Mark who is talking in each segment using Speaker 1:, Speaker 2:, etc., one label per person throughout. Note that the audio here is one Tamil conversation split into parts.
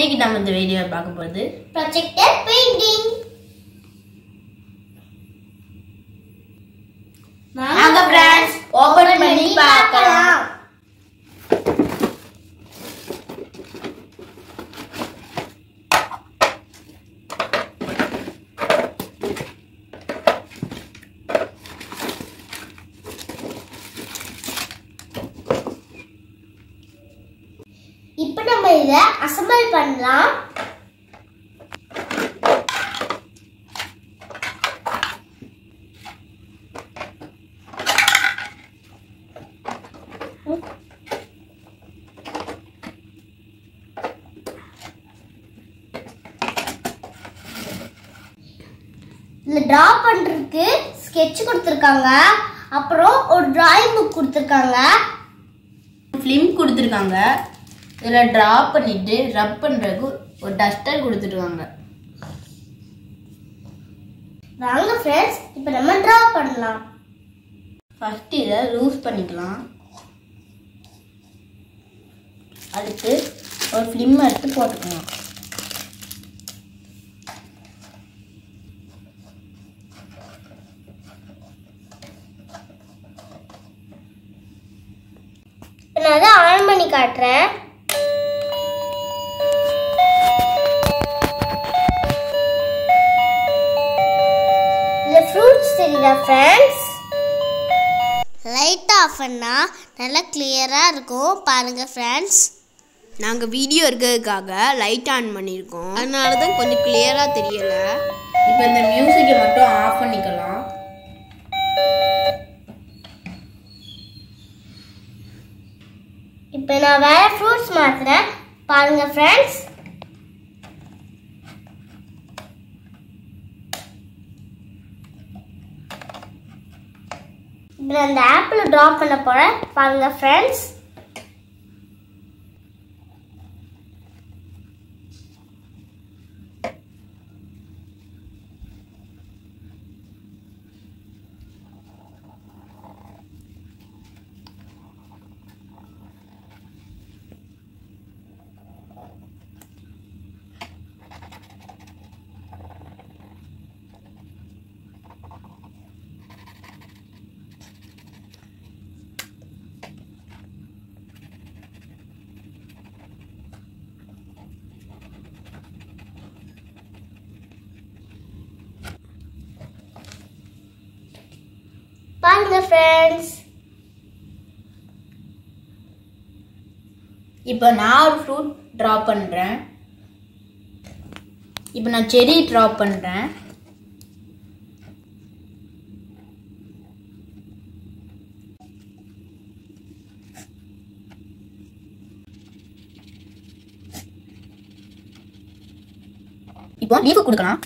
Speaker 1: இன்னைக்கு நம்ம இந்த வீடியோ பார்க்க போகிறது
Speaker 2: ப்ரொஜெக்டர் பெயிண்டிங்
Speaker 1: வாங்க friends, open பண்ணி பார்க்கலாம்.
Speaker 2: இப்போ நம்ம இதை அசம்பிள் பண்ணலாம் இதில் ட்ரா பண்ணுறதுக்கு ஸ்கெட்ச் கொடுத்துருக்காங்க அப்புறம் ஒரு டிராயிங் புக் கொடுத்துருக்காங்க
Speaker 1: ஃபிலிம் கொடுத்துருக்காங்க இதில் ட்ரா பண்ணிட்டு ரப் பண்ணுறதுக்கு ஒரு டஸ்டர் கொடுத்துருக்காங்க
Speaker 2: வாங்க ஃப்ரெண்ட்ஸ் இப்போ நம்ம ட்ரா பண்ணலாம்
Speaker 1: ஃபர்ஸ்ட் இதை லூஸ் பண்ணிக்கலாம் அடுத்து ஒரு ஃபிலிம் எடுத்து போட்டுக்கலாம்
Speaker 2: இப்போ நான் அதை ஆன் பண்ணி காட்டுறேன் இந்த ஃப்ரூட்ஸ் தெரியுதா ஃப்ரெண்ட்ஸ் லைட் ஆஃப் பண்ணா நல்லா கிளியராக இருக்கும் பாருங்க ஃப்ரெண்ட்ஸ்
Speaker 1: நாங்கள் வீடியோ இருக்கிறதுக்காக லைட் ஆன் பண்ணியிருக்கோம் அதனால தான் கொஞ்சம் கிளியராக தெரியல இப்போ இந்த மியூசிக்கை மட்டும் ஆஃப் பண்ணிக்கலாம்
Speaker 2: இப்போ நான் வேற ஃப்ரூட்ஸ் மாத்துறேன் பாருங்க ஃப்ரெண்ட்ஸ் இப்போ நான் இந்த ஆப்பிள் ட்ரா பண்ண போறேன் பாருங்க ஃப்ரெண்ட்ஸ் பாருங்க ஃப்ரெண்ட்ஸ்
Speaker 1: இப்போ நான் ஒரு ஃப்ரூட் ட்ரா பண்ணுறேன் இப்போ நான் செரி ட்ரா பண்ணுறேன் இப்போ லீவு கொடுக்கலாம்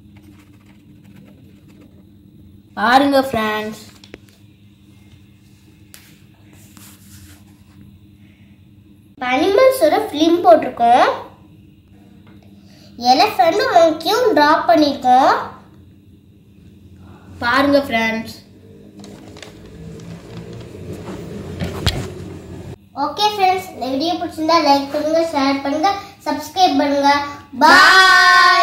Speaker 1: பாருங்க ஃப்ரெண்ட்ஸ்
Speaker 2: அனிமல்ஸோட ஃபிலிம் போட்டிருக்கோம் எலஃபண்ட்டும் மங்கியும் ட்ரா பண்ணியிருக்கோம்
Speaker 1: பாருங்க ஃப்ரெண்ட்ஸ்
Speaker 2: ஓகே ஃப்ரெண்ட்ஸ் இந்த வீடியோ பிடிச்சிருந்தா லைக் பண்ணுங்க ஷேர் பண்ணுங்க சப்ஸ்கிரைப் பண்ணுங்க பாய்